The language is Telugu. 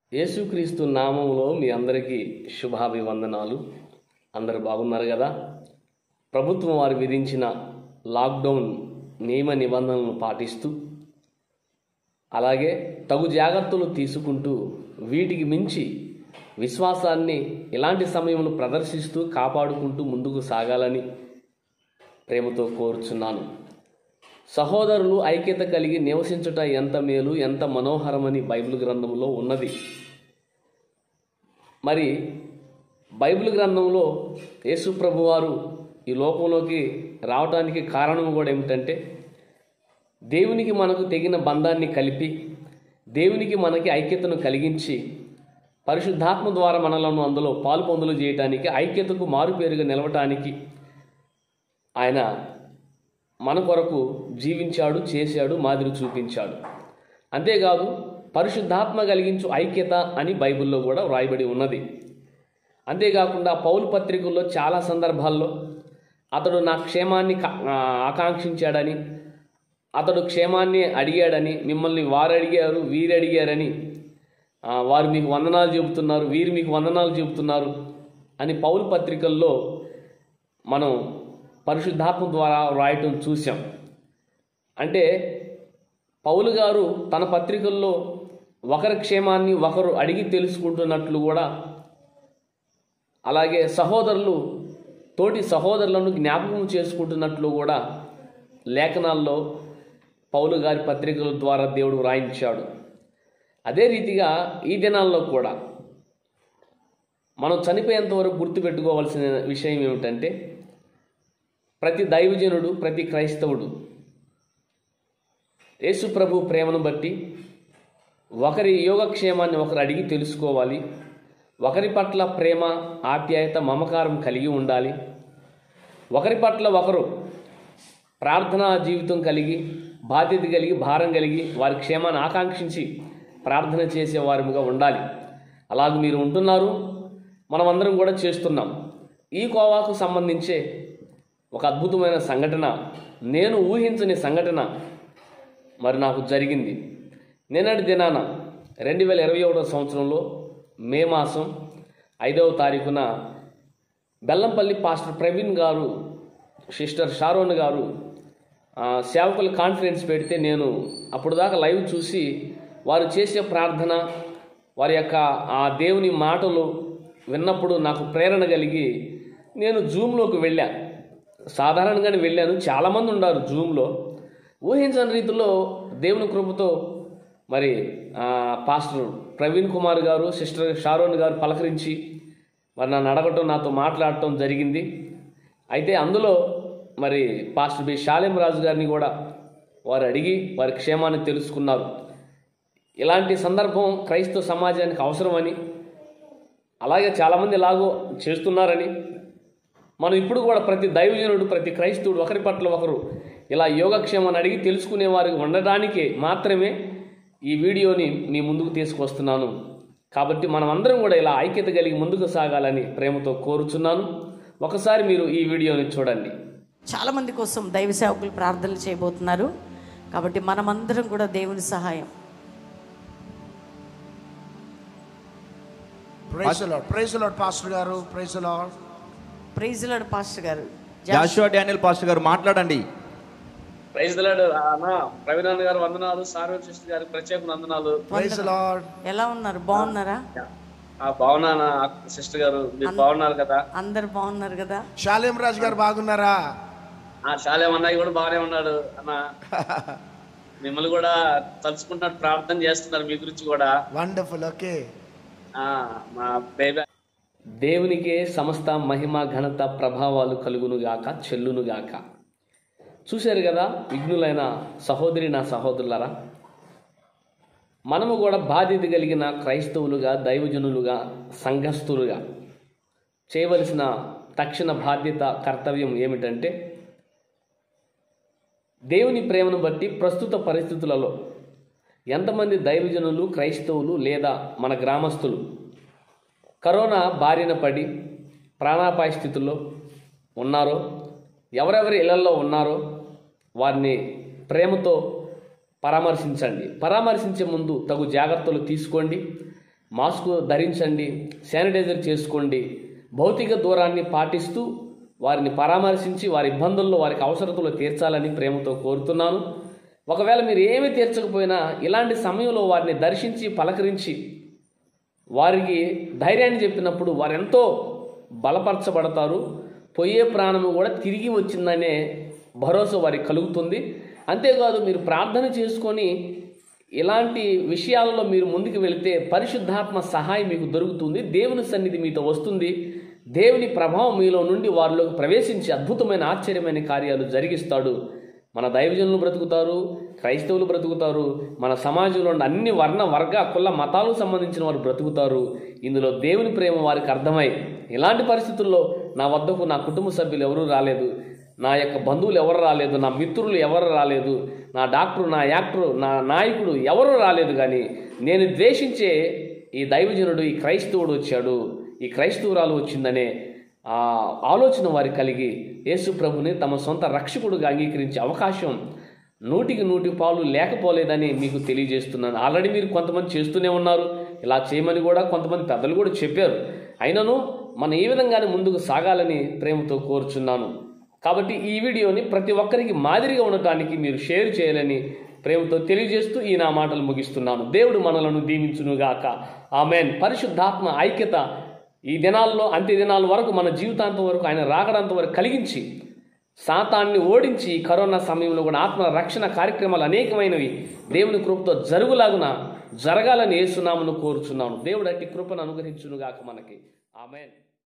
యేసుక్రీస్తు నామంలో మీ అందరికీ శుభాభివందనాలు అందరు బాగున్నారు కదా ప్రభుత్వం వారు విధించిన లాక్డౌన్ నియమ నిబంధనలను పాటిస్తూ అలాగే తగు జాగ్రత్తలు తీసుకుంటూ వీటికి మించి విశ్వాసాన్ని ఇలాంటి సమయంలో ప్రదర్శిస్తూ కాపాడుకుంటూ ముందుకు సాగాలని ప్రేమతో కోరుచున్నాను సహోదరులు ఐక్యత కలిగి నివసించుట ఎంత మేలు ఎంత మనోహరమని బైబిల్ గ్రంథంలో ఉన్నది మరి బైబిల్ గ్రంథంలో యేసు ప్రభువారు ఈ లోకంలోకి రావడానికి కారణం కూడా ఏమిటంటే దేవునికి మనకు తెగిన బంధాన్ని కలిపి దేవునికి మనకి ఐక్యతను కలిగించి పరిశుద్ధాత్మ ద్వారా మనలను అందులో పాలు పొందులు చేయటానికి ఐక్యతకు మారుపేరుగా నిలవటానికి ఆయన మన కొరకు జీవించాడు చేశాడు మాదిరి చూపించాడు అంతేకాదు పరిశుద్ధాత్మ కలిగించు ఐక్యత అని బైబిల్లో కూడా వ్రాయబడి ఉన్నది అంతేకాకుండా పౌలు పత్రికల్లో చాలా సందర్భాల్లో అతడు నా క్షేమాన్ని కా- ఆ, ఆకాంక్షించాడని అతడు క్షేమాన్ని అడిగాడని మిమ్మల్ని వారు అడిగారు వీరు అడిగారని ఆ, వారు మీకు వందనాలు చెబుతున్నారు వీరు మీకు వందనాలు చెబుతున్నారు అని పౌలు పత్రికల్లో మనం పరిశుద్ధాత్మ ద్వారా వ్రాయటం చూసాం అంటే పౌలు గారు తన పత్రికల్లో ఒకరి క్షేమాన్ని ఒకరు అడిగి తెలుసుకుంటున్నట్లు కూడా అలాగే సహోదరులు తోటి సహోదరులను జ్ఞాపకం చేసుకుంటున్నట్లు కూడా లేఖనాల్లో పౌలు గారి పత్రికల ద్వారా దేవుడు వ్రాయించాడు అదే రీతిగా ఈ దినాల్లో కూడా మనం చనిపోయేంత వరకు గుర్తుపెట్టుకోవాల్సిన విషయం ఏమిటంటే ప్రతి దైవజనుడు ప్రతి క్రైస్తవుడు యేసు ప్రభు ప్రేమను బట్టి ఒకరి యోగక్షేమాన్ని ఒకరు అడిగి తెలుసుకోవాలి ఒకరి పట్ల ప్రేమ ఆప్యాయత మమకారం కలిగి ఉండాలి ఒకరి పట్ల ఒకరు ప్రార్థనా జీవితం కలిగి బాధ్యత కలిగి భారం కలిగి వారి క్షేమాన్ని ఆకాంక్షించి ప్రార్థన చేసే వారిగా ఉండాలి అలాగే మీరు ఉంటున్నారు మనమందరం కూడా చేస్తున్నాం ఈ కోవాకు సంబంధించే ఒక అద్భుతమైన సంఘటన నేను ఊహించని సంఘటన మరి నాకు జరిగింది నిన్నటి దినాన రెండు వేల ఇరవై ఒకటో సంవత్సరంలో మే మాసం ఐదవ తారీఖున బెల్లంపల్లి పాస్టర్ ప్రవీణ్ గారు సిస్టర్ షారోన్ గారు ఆ, సేవకుల కాన్ఫరెన్స్ పెడితే నేను అప్పుడు దాకా లైవ్ చూసి వారు చేసే ప్రార్థన వారి యొక్క ఆ దేవుని మాటలు విన్నప్పుడు నాకు ప్రేరణ కలిగి నేను జూమ్లోకి వెళ్ళా సాధారణంగానే వెళ్ళాను చాలామంది ఉన్నారు జూమ్లో ఊహించని రీతిలో దేవుని కృపతో మరి ఆ, పాస్టర్ ప్రవీణ్ కుమార్ గారు సిస్టర్ షారోన్ గారు పలకరించి మరి నన్ను అడగటం నాతో మాట్లాడటం జరిగింది అయితే అందులో మరి పాస్టర్ బి షాలేం రాజు గారిని కూడా వారు అడిగి వారి క్షేమాన్ని తెలుసుకున్నారు ఇలాంటి సందర్భం క్రైస్తవ సమాజానికి అవసరమని అలాగే చాలామంది ఇలాగో చేస్తున్నారని మనం ఇప్పుడు కూడా ప్రతి దైవజనుడు ప్రతి క్రైస్తవుడు ఒకరి పట్ల ఒకరు ఇలా యోగక్షేమాన్ని అడిగి తెలుసుకునే వారికి ఉండడానికి మాత్రమే ఈ వీడియోని మీ ముందుకు తీసుకొస్తున్నాను కాబట్టి మనం అందరం కూడా ఇలా ఐక్యత కలిగి ముందుకు సాగాలని ప్రేమతో కోరుచున్నాను ఒకసారి మీరు ఈ వీడియోని చూడండి చాలా మంది కోసం దైవ సేవకులు ప్రార్థనలు చేయబోతున్నారు కాబట్టి మనమందరం కూడా దేవుని సహాయం praise Lord praise Lord pastor గారు ప్రైజ్ లాడ్ ప్రైజ్లాడు పాస్టర్ గారు జాషువా డానియల్ పాస్టర్ గారు మాట్లాడండి ప్రైజ్ దలాడు అన్న ప్రవీణ్ గారు వందనాలు సార్వల్ సిస్టర్ గారికి ప్రత్యేక వందనాలు ప్రైజ్ లాడ్ ఎలా ఉన్నారు బాగున్నారా ఆ బాగున్నానా సిస్టర్ గారు మీరు బాగున్నారు కదా అందరు బాగున్నారు కదా శాలేం రాజు గారు బాగున్నారా ఆ శాలేం అన్నయ్య కూడా బాగానే ఉన్నాడు అన్న మిమ్మల్ని కూడా తలుచుకుంటున్నట్టు ప్రార్థన చేస్తున్నారు మీ గురించి కూడా వండర్ఫుల్ ఓకే ఆ మా బేబీ దేవునికే సమస్త మహిమ ఘనత ప్రభావాలు కలుగునుగాక చెల్లునుగాక చూశారు కదా విఘ్నులైన సహోదరి నా సహోదరులరా మనము కూడా బాధ్యత కలిగిన క్రైస్తవులుగా దైవజనులుగా సంఘస్థులుగా చేయవలసిన తక్షణ బాధ్యత కర్తవ్యం ఏమిటంటే దేవుని ప్రేమను బట్టి ప్రస్తుత పరిస్థితులలో ఎంతమంది దైవజనులు క్రైస్తవులు లేదా మన గ్రామస్తులు కరోనా బారిన పడి ప్రాణాపాయ స్థితిలో ఉన్నారో ఎవరెవరి ఇళ్లలో ఉన్నారో వారిని ప్రేమతో పరామర్శించండి పరామర్శించే ముందు తగు జాగ్రత్తలు తీసుకోండి మాస్క్ ధరించండి శానిటైజర్ చేసుకోండి భౌతిక దూరాన్ని పాటిస్తూ వారిని పరామర్శించి వారి ఇబ్బందుల్లో వారికి అవసరతలు తీర్చాలని ప్రేమతో కోరుతున్నాను ఒకవేళ మీరు ఏమీ తీర్చకపోయినా ఇలాంటి సమయంలో వారిని దర్శించి పలకరించి వారికి ధైర్యాన్ని చెప్పినప్పుడు వారు ఎంతో బలపరచబడతారు పోయే ప్రాణము కూడా తిరిగి వచ్చిందనే భరోసా వారికి కలుగుతుంది అంతేకాదు మీరు ప్రార్థన చేసుకొని ఇలాంటి విషయాలలో మీరు ముందుకు వెళితే పరిశుద్ధాత్మ సహాయం మీకు దొరుకుతుంది దేవుని సన్నిధి మీతో వస్తుంది దేవుని ప్రభావం మీలో నుండి వారిలోకి ప్రవేశించి అద్భుతమైన ఆశ్చర్యమైన కార్యాలు జరిగిస్తాడు మన దైవజనులు బ్రతుకుతారు క్రైస్తవులు బ్రతుకుతారు మన సమాజంలో ఉన్న అన్ని వర్ణ వర్గ కుల మతాలకు సంబంధించిన వారు బ్రతుకుతారు ఇందులో దేవుని ప్రేమ వారికి అర్థమై ఇలాంటి పరిస్థితుల్లో నా వద్దకు నా కుటుంబ సభ్యులు ఎవరూ రాలేదు నా యొక్క బంధువులు ఎవరు రాలేదు నా మిత్రులు ఎవరు రాలేదు నా డాక్టరు నా యాక్టరు నా నాయకుడు ఎవరు రాలేదు కానీ నేను ద్వేషించే ఈ దైవజనుడు ఈ క్రైస్తవుడు వచ్చాడు ఈ క్రైస్తవురాలు వచ్చిందనే ఆ ఆలోచన వారికి కలిగి యేసు ప్రభుని తమ సొంత రక్షకుడుగా అంగీకరించే అవకాశం నూటికి నూటి పాలు లేకపోలేదని మీకు తెలియజేస్తున్నాను ఆల్రెడీ మీరు కొంతమంది చేస్తూనే ఉన్నారు ఇలా చేయమని కూడా కొంతమంది పెద్దలు కూడా చెప్పారు అయినను మనం ఈ విధంగానే ముందుకు సాగాలని ప్రేమతో కోరుచున్నాను కాబట్టి ఈ వీడియోని ప్రతి ఒక్కరికి మాదిరిగా ఉండటానికి మీరు షేర్ చేయాలని ప్రేమతో తెలియజేస్తూ ఈ నా మాటలు ముగిస్తున్నాను దేవుడు మనలను దీవించునుగాక ఆమెన్ పరిశుద్ధాత్మ ఐక్యత ఈ దినాల్లో అంత్య దినాల వరకు మన జీవితాంతం వరకు ఆయన రాకడంత వరకు కలిగించి సాతాన్ని ఓడించి ఈ కరోనా సమయంలో కూడా ఆత్మ రక్షణ కార్యక్రమాలు అనేకమైనవి దేవుని కృపతో జరుగులాగున జరగాలని ఏసునామను కోరుచున్నాను దేవుడు అట్టి కృపను అనుగ్రహించునుగాక మనకి ఆమెన్